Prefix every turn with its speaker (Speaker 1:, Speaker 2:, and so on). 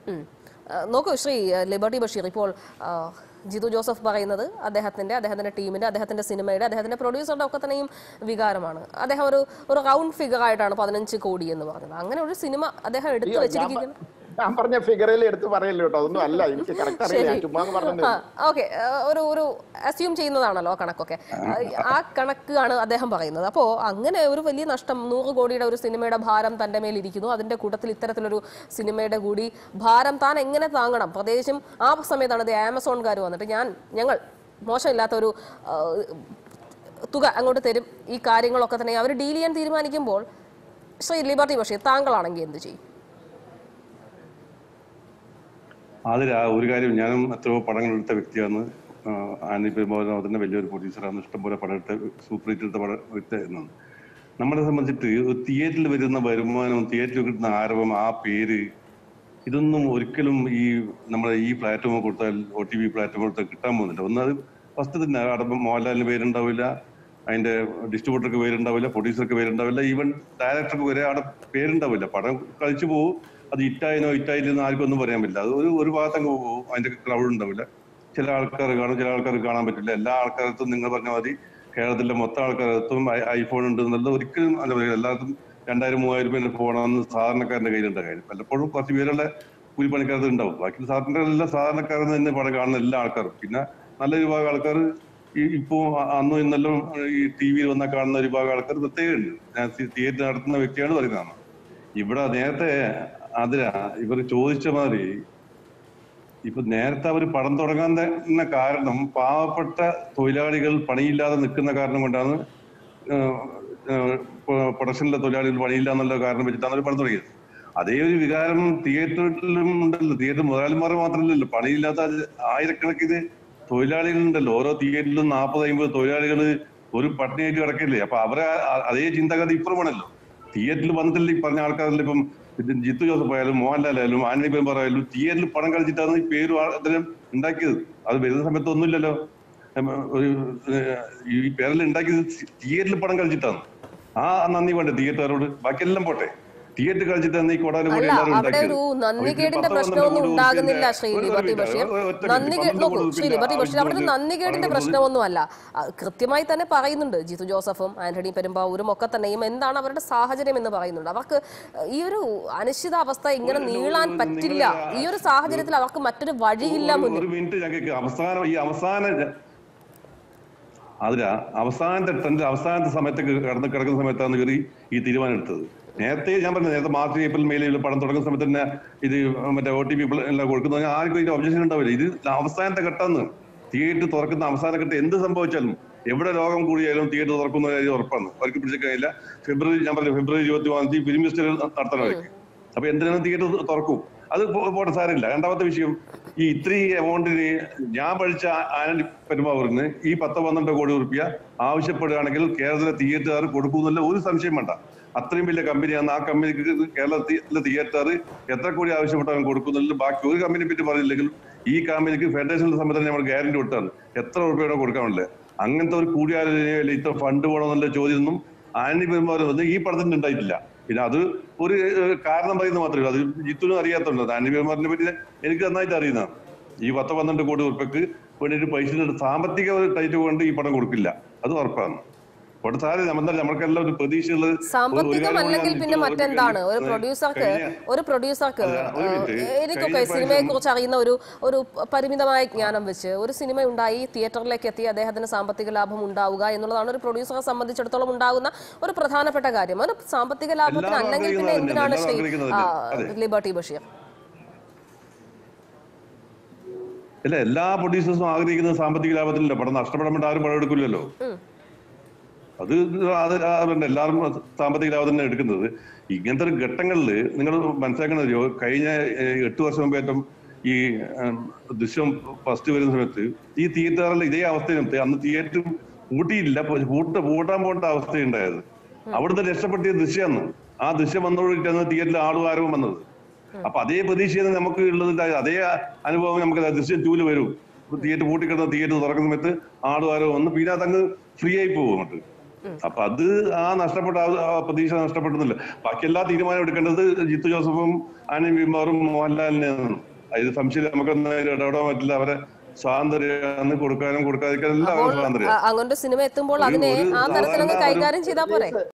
Speaker 1: ഉം. ആ, നോക്കൂ ശ്രീ ആ, ലിബർട്ടി ബഷീർ ഇപ്പോൾ ആ, ജിതു ജോസഫ് പറയുന്നത് അദ്ദേഹത്തിന്റെ അദ്ദേഹത്തിന്റെ ടീമിന്റെ അദ്ദേഹത്തിന്റെ സിനിമയുടെ അദ്ദേഹത്തിന്റെ പ്രൊഡ്യൂസറുടെ ഒക്കെ തന്നെയും വികാരമാണ് അദ്ദേഹം ഒരു ഒരു റൗണ്ട് ഫിഗർ ആയിട്ടാണ് പതിനഞ്ച് കോടി എന്ന് പറഞ്ഞത് അങ്ങനെ ഒരു സിനിമ അദ്ദേഹം എടുത്തു വെച്ചിരിക്കുന്നത്
Speaker 2: ഞാൻ പറഞ്ഞ ഫിഗറിൽ എടുത്ത് പറയല്ലോ കേട്ടോ അതൊന്നും അല്ല എനിക്ക് കറക്റ്റ് അറിയില്ല ഞാൻ ചുമ്മാ പറഞ്ഞു
Speaker 1: ഓക്കെ ഒരു ഒരു അസ്യൂം ചെയ്യുന്നതാണല്ലോ ആ കണക്കൊക്കെ ആ കണക്കാണ് അദ്ദേഹം പറയുന്നത് അപ്പോൾ അങ്ങനെ ഒരു വലിയ നഷ്ടം നൂറ് കോടിയുടെ ഒരു സിനിമയുടെ ഭാരം തന്റെ മേലിരിക്കുന്നു അതിന്റെ കൂട്ടത്തിൽ ഇത്തരത്തിലൊരു സിനിമയുടെ കൂടി ഭാരം താൻ എങ്ങനെ താങ്ങണം പ്രത്യേകിച്ചും ആ സമയത്താണ് ഇത് ആമസോൺകാർ വന്നിട്ട് ഞാൻ ഞങ്ങൾ മോശമില്ലാത്ത ഒരു ആ, തുക അങ്ങോട്ട് തരും ഈ കാര്യങ്ങളൊക്കെ തന്നെ അവർ ഡീൽ ചെയ്യാൻ തീരുമാനിക്കുമ്പോൾ ശ്രീ ലിബർട്ടി ബഷീർ താങ്കളാണെങ്കിൽ എന്ത് ചെയ്യും
Speaker 3: അതിൽ ആ ഒരു കാര്യം ഞാനും എത്രയോ പടങ്ങൾ എടുത്ത വ്യക്തിയാണ് ആനി പെരുമ്പോതിന്റെ വലിയൊരു പ്രൊഡ്യൂസറാണ് ഇഷ്ടംപോലെ പടം എടുത്ത സൂപ്പർ ഹിറ്റ് എടുത്ത പടം എടുത്തായിരുന്നു നമ്മളെ സംബന്ധിച്ചിട്ട് തിയേറ്ററിൽ വരുന്ന വരുമാനം തിയേറ്ററിൽ കിട്ടുന്ന ആരവം ആ പേര് ഇതൊന്നും ഒരിക്കലും ഈ നമ്മുടെ ഈ പ്ലാറ്റ്ഫോം കൊടുത്താൽ ഒ ടി വി പ്ലാറ്റ്ഫോം കൊടുത്താൽ കിട്ടാൻ പോകുന്നില്ല ഒന്നത് ഫസ്റ്റ് തന്നെ അവിടെ മോഹൻലാലിന് പേരുണ്ടാവില്ല അതിന്റെ ഡിസ്ട്രിബ്യൂട്ടർക്ക് പേരുണ്ടാവില്ല പ്രൊഡ്യൂസർക്ക് പേരുണ്ടാവില്ല ഈവൻ ഡയറക്ടർക്ക് വരെ അവിടെ പേരുണ്ടാവില്ല പടം കളിച്ചു പോകും അത് ഹിറ്റായിനോ ഹിറ്റായില്ലെന്ന് ആർക്കും ഒന്നും പറയാൻ പറ്റില്ല അത് ഒരു ഒരു ഭാഗത്തങ്ങ് പോകും അതിന്റെ ക്രൗഡ് ഉണ്ടാവില്ല ചില ആൾക്കാർ കാണും ചില ആൾക്കാർ കാണാൻ പറ്റില്ല എല്ലാ ആൾക്കാരത്തും നിങ്ങൾ പറഞ്ഞ മതി കേരളത്തിലെ മൊത്തം ആൾക്കാരത്തും ഐ- ഐഫോൺ ഉണ്ട് എന്നുള്ളത് ഒരിക്കലും അല്ല പറയുക എല്ലാവർക്കും രണ്ടായിരം മൂവായിരം രൂപ ഫോണാണെന്ന് സാധാരണക്കാരന്റെ കയ്യിലുണ്ട് കാര്യം പലപ്പോഴും കുറച്ച് പേരുള്ള കൂലിപ്പണിക്കാരത് ഉണ്ടാവും ബാക്കി സാധാരണ എല്ലാ സാധാരണക്കാരിൽ തന്നെ പടം കാണുന്ന എല്ലാ ആൾക്കാരും പിന്നെ നല്ല ഒരു വിഭാഗം ആൾക്കാർ ഈ ഇപ്പോ അ- അന്നും ഇന്നെല്ലാം ഈ ടി വിയിൽ വന്നാൽ കാണുന്ന ഒരു വിഭാഗം ആൾക്കാർ പ്രത്യേകം ഉണ്ട് ഞാൻ തിയേറ്റർ നടത്തുന്ന വ്യക്തിയാണ് പറയുന്നതാണ് ഇവിടെ നേരത്തെ അതിലാ ഇവർ ചോദിച്ച മാതിരി ഇപ്പൊ നേരത്തെ അവർ പടം തുടങ്ങാൻ തന്നെ കാരണം പാവപ്പെട്ട തൊഴിലാളികൾ പണിയില്ലാതെ നിൽക്കുന്ന കാരണം കൊണ്ടാണ് പ്രൊഡക്ഷനിലെ തൊഴിലാളികൾ പണിയില്ല എന്നുള്ള കാരണം വെച്ചിട്ടാണ് അവർ പടം തുടങ്ങിയത് അതേ ഒരു വികാരം തിയേറ്ററിലും ഉണ്ടല്ലോ തിയേറ്റർ മുതലാളിമാർ മാത്രമല്ലല്ലോ പണിയില്ലാത്ത ആയിരക്കണക്കിന് തൊഴിലാളികളുണ്ടല്ലോ ഓരോ തിയേറ്ററിലും നാൽപ്പത് അമ്പത് തൊഴിലാളികൾ ഒരു പട്ടിണിയായിട്ട് കിടക്കില്ലേ അപ്പൊ അവരെ ആ- അതേ ചിന്താഗതി ഇപ്പുറമാണല്ലോ തിയേറ്ററിൽ വന്നിട്ടില്ല ഈ പറഞ്ഞ ആൾക്കാരിൽ ഇപ്പം ഇത് ജിത്തു ജോസഫ് ആയാലും മോഹൻലാൽ ആയാലും ആന്റണി പെരുമ്പാറ ആയാലും തിയേറ്ററിൽ പടം കളിച്ചിട്ടാണ് ഈ പേരും ആ- അതിലും ഉണ്ടാക്കിയത് അത് വരുന്ന സമയത്ത് ഒന്നുമില്ലല്ലോ ഉം, ഒരു ഏഹ്, ഈ പേരെല്ലാം ഉണ്ടാക്കിയത് തിയേറ്ററിൽ പടം കളിച്ചിട്ടാണ് ആ നന്ദി വേണ്ടേ തിയേറ്ററുകാരോട് ബാക്കിയെല്ലാം പോട്ടെ തിയേറ്റർ കളിച്ചിട്ടാണ് ഈ കോടാനും കോടി
Speaker 1: അല്ല
Speaker 3: എല്ലാവരും
Speaker 1: അവിടെ
Speaker 3: ഉണ്ടാക്കിയത്.
Speaker 1: ഒരു
Speaker 3: അപ്പൊ ഇതിന്
Speaker 1: നന്ദികേടിന്റെ
Speaker 3: പത്ത് പന്ത്രണ്ട്
Speaker 1: പ്രശ്നമൊന്നും
Speaker 3: കോടി
Speaker 1: ഉണ്ടാകുന്നില്ല
Speaker 3: ഉറുപ്പിക
Speaker 1: ശ്രീ
Speaker 3: ഒരു
Speaker 1: ലിബർട്ടി
Speaker 3: മിനിറ്റ്,
Speaker 1: ബഷീർ
Speaker 3: ഒരു ഒറ്റ മിനിറ്റ്.
Speaker 1: നന്ദികേ
Speaker 3: പന്ത്രണ്ട്
Speaker 1: നോക്കൂ
Speaker 3: കോടി
Speaker 1: ശ്രീ
Speaker 3: ഉറുപ്പിക
Speaker 1: ലിബർട്ടി ബഷീർ അവിടെ
Speaker 3: ആവശ്യം
Speaker 1: നന്ദികേടിന്റെ
Speaker 3: ചോദിച്ച്
Speaker 1: പ്രശ്നമൊന്നുമല്ല ആ, കൃത്യമായി തന്നെ പറയുന്നുണ്ട് ജിതു ജോസഫും ആന്റണി പെരുമ്പാവൂരും ഒക്കെ തന്നെയും എന്താണ് അവരുടെ സാഹചര്യം എന്ന് പറയുന്നുണ്ട് അവർക്ക് ഈ ഒരു അനിശ്ചിതാവസ്ഥ ഇങ്ങനെ
Speaker 3: ഒരു-
Speaker 1: നീളാൻ
Speaker 3: ഒരു-
Speaker 1: പറ്റില്ല
Speaker 3: നിങ്ങള്
Speaker 1: ഈ ഒരു സാഹചര്യത്തിൽ അവർക്ക് മറ്റൊരു വഴിയില്ല
Speaker 3: ഒരു-
Speaker 1: മുന്നിൽ
Speaker 3: ഒരു മിനിറ്റ് ഞങ്ങൾക്ക് അവസാനം ഈ അവസാന അതിലാ അവസാനത്തെ ട്രെൻഡ് അവസാനത്തെ സമയത്തേക്ക് കടന്ന് കിടക്കുന്ന സമയത്താണ് ഇവർ ഈ തീരുമാനം എടുത്തത് നേരത്തെ ഞാൻ പറഞ്ഞു നേരത്തെ മാർച്ച് ഏപ്രിൽ മെയിലിൽ പടം തുടങ്ങുന്ന സമയത്ത് തന്നെ ഇത് മറ്റേ ഒ ടി പി എല്ലാം കൊടുക്കുന്നത് ആർക്കും ഇതിന്റെ ഒബ്ജക്ഷൻ ഉണ്ടാവില്ല ഇത് അവസാനത്തെ ഘട്ടമെന്ന് തിയേറ്റർ തുറക്കുന്ന അവസാന ഘട്ടം എന്ത് സംഭവിച്ചാലും എവിടെ രോഗം കൂടിയാലും തിയേറ്റർ തുറക്കുന്ന കാര്യം ഉറപ്പാണ് അവർക്ക് പിടിച്ച കഴിയില്ല ഫെബ്രുവരി ഞാൻ പറഞ്ഞു ഫെബ്രുവരി ഇരുപത്തി മൂന്നാം തീയതി ഫിലിം ഫെസ്റ്റിവൽ നടത്തണം അവർക്ക് അപ്പൊ എന്തിനാണ് തിയേറ്റർ തുറക്കും അത് പോ- പോട്ടെ സാരമില്ല രണ്ടാമത്തെ വിഷയം ഈ ഇത്രയും എമൗണ്ടിന് ഞാൻ പഠിച്ച ആനന്ദി പെരുമാവൂരിന് ഈ പത്ത് പന്ത്രണ്ട് കോടി റുപ്യ ആവശ്യപ്പെടുകയാണെങ്കിൽ കേരളത്തിലെ തിയേറ്ററുകാർ കൊടുക്കുന്നില്ല ഒരു സംശയം വേണ്ട അത്രയും വലിയ കമ്പനിയാണ് ആ കമ്പനിക്ക് കേരളത്തിലെ തിയേറ്റർ എത്ര കോടി ആവശ്യപ്പെട്ടാലും കൊടുക്കുന്നില്ല ബാക്കി ഒരു കമ്പനിയെ പറ്റി പറഞ്ഞില്ലെങ്കിൽ ഈ കമ്പനിക്ക് ഫെഡറേഷനിലെ സമയത്ത് നമ്മൾ ഗ്യാരണ്ടി കൊടുത്താണ് എത്ര റുപ്യയുടെ കൊടുക്കാനുള്ളത് അങ്ങനത്തെ ഒരു കൂടിയാലോചനയിൽ ഇത്ര ഫണ്ട് വേണമെന്നുള്ള ചോദ്യമൊന്നും ആന്റണി പെരുമാർ വന്ന് ഈ പടത്തിന് ഉണ്ടായിട്ടില്ല പിന്നെ അത് ഒരു ഏഹ്, കാരണം പറയുന്നത് മാത്രമേ ഉള്ളൂ അത് ജിത്തുനും അറിയാത്തുണ്ട് ആന്റണി പെരുമാറിനെ പറ്റി എനിക്ക് നന്നായിട്ട് അറിയുന്നതാണ് ഈ പത്ത് പന്ത്രണ്ട് കോടി ഉറുപ്പ്യക്ക് വേണ്ടിയിട്ട് പൈസ സാമ്പത്തിക ഒരു ടൈറ്റ് കൊണ്ട് ഈ പടം കൊടുക്കില്ല അത് ഉറപ്പാണ് കൊടുത്താൽ നമ്മൾ നമ്മൾക്കെല്ലാം ഒരു പ്രതീക്ഷയുള്ളത് ഒരു- ഒരു
Speaker 1: സാമ്പത്തികം
Speaker 3: കാര്യം
Speaker 1: അല്ലെങ്കിൽ
Speaker 3: ഞാൻ
Speaker 1: പിന്നെ
Speaker 3: ജിത്തുവിനോട്
Speaker 1: മറ്റെന്താണ് ഒരു
Speaker 3: കഴിഞ്ഞ-
Speaker 1: പ്രൊഡ്യൂസർക്ക്
Speaker 3: കഴിഞ്ഞ-
Speaker 1: ഒരു പ്രൊഡ്യൂസർക്ക്
Speaker 3: അല്ല, ഒരു മിനിറ്റ്.
Speaker 1: എനിക്കൊക്കെ
Speaker 3: കഴിഞ്ഞ
Speaker 1: സിനിമയെ
Speaker 3: പ്രാവശ്യം-
Speaker 1: കുറിച്ച് അറിയുന്ന ഒരു ഒരു പരിമിതമായ ജ്ഞാനം വെച്ച് ഒരു സിനിമ ഉണ്ടായി തിയേറ്ററിലേക്ക് എത്തി അദ്ദേഹത്തിന് സാമ്പത്തിക ലാഭം ഉണ്ടാവുക എന്നുള്ളതാണ് ഒരു പ്രൊഡ്യൂസറെ സംബന്ധിച്ചിടത്തോളം ഉണ്ടാകുന്ന ഒരു പ്രധാനപ്പെട്ട കാര്യം ഒരു സാമ്പത്തിക ലാഭത്തിന്
Speaker 3: എല്ലാവരും
Speaker 1: അല്ലെങ്കിൽ പിന്നെ
Speaker 3: ആഗ്രഹിക്കുന്നത്
Speaker 1: എന്തിനാണ്
Speaker 3: തന്നെയാണ്,
Speaker 1: ശ്രീ
Speaker 3: എല്ലാവരും
Speaker 1: ആ,
Speaker 3: ആഗ്രഹിക്കുന്നത്
Speaker 1: ലിബർട്ടി ബഷീർ
Speaker 3: അല്ല എല്ലാ പ്രൊഡ്യൂസേഴ്സും ആഗ്രഹിക്കുന്നത് സാമ്പത്തിക ലാഭത്തിലല്ല പടം നഷ്ടപ്പെടാൻ വേണ്ടി ആരും പടം എടുക്കില്ലല്ലോ
Speaker 1: ഉം.
Speaker 3: അത് അത് അതുണ്ട് എല്ലാവരും സാമ്പത്തിക ലാഭം തന്നെ എടുക്കുന്നത് ഇങ്ങനത്തെ ഒരു ഘട്ടങ്ങളിൽ നിങ്ങൾ മനസ്സിലാക്കുന്നത് ഒരു കഴിഞ്ഞ ഏഹ്, എട്ട് വർഷം മുമ്പ് ഏറ്റവും ഈ ഏഹ്, ദൃശ്യം ഫസ്റ്റ് വരുന്ന സമയത്ത് ഈ തിയേറ്ററിൽ ഇതേ അവസ്ഥയിലും അന്ന് തിയേറ്റർ പൂട്ടിയില്ല പൂട്ട പൂട്ടാൻ പോകേണ്ട അവസ്ഥയുണ്ടായത് അവിടുന്ന് രക്ഷപ്പെടുത്തിയ ദൃശ്യമാണ് ആ ദൃശ്യം വന്നതോടുകൂടിയിട്ടാണ് തിയേറ്ററിൽ ആളും ആരവും വന്നത് അപ്പൊ അതേ പ്രതീക്ഷയാണ് നമുക്ക് ഉള്ളത് അതേ അനുഭവം നമുക്ക് ദൃശ്യം ടൂല് വരും തിയേറ്റർ പൂട്ടിക്കിടന്ന തിയേറ്റർ തുറക്കുന്ന സമയത്ത് ആളും ആരോ വന്ന് പിന്നെ അതങ്ങ് ഫ്രീ ആയി പോകും അങ്ങോട്ട് അപ്പൊ അത് ആ നഷ്ടപ്പെട്ട ആ- ആ പ്രതീക്ഷ നഷ്ടപ്പെടുന്നില്ല ബാക്കി എല്ലാ തീരുമാനം എടുക്കേണ്ടത് ജിത്തു ജോസഫും ആനി വിമാറും മോഹൻലാലിനെയാണ് അതിൽ സംശയം നമുക്കൊന്നും അതിൽ ഇടപെടാൻ പറ്റില്ല അവരെ സ്വാതന്ത്ര്യം കൊടുക്കാനും കൊടുക്കാതിരിക്കാനും എല്ലാം അവരുടെ സ്വാതന്ത്ര്യം
Speaker 1: അങ്ങനെ ഒരു സിനിമ എത്തുമ്പോൾ
Speaker 3: ഒരു-
Speaker 1: അതിനെ
Speaker 3: ഒരു
Speaker 1: ആ തരത്തിലങ്ങ്
Speaker 3: സാധാരണ ഒരു-
Speaker 1: കൈകാര്യം ചെയ്താൽ പോരെ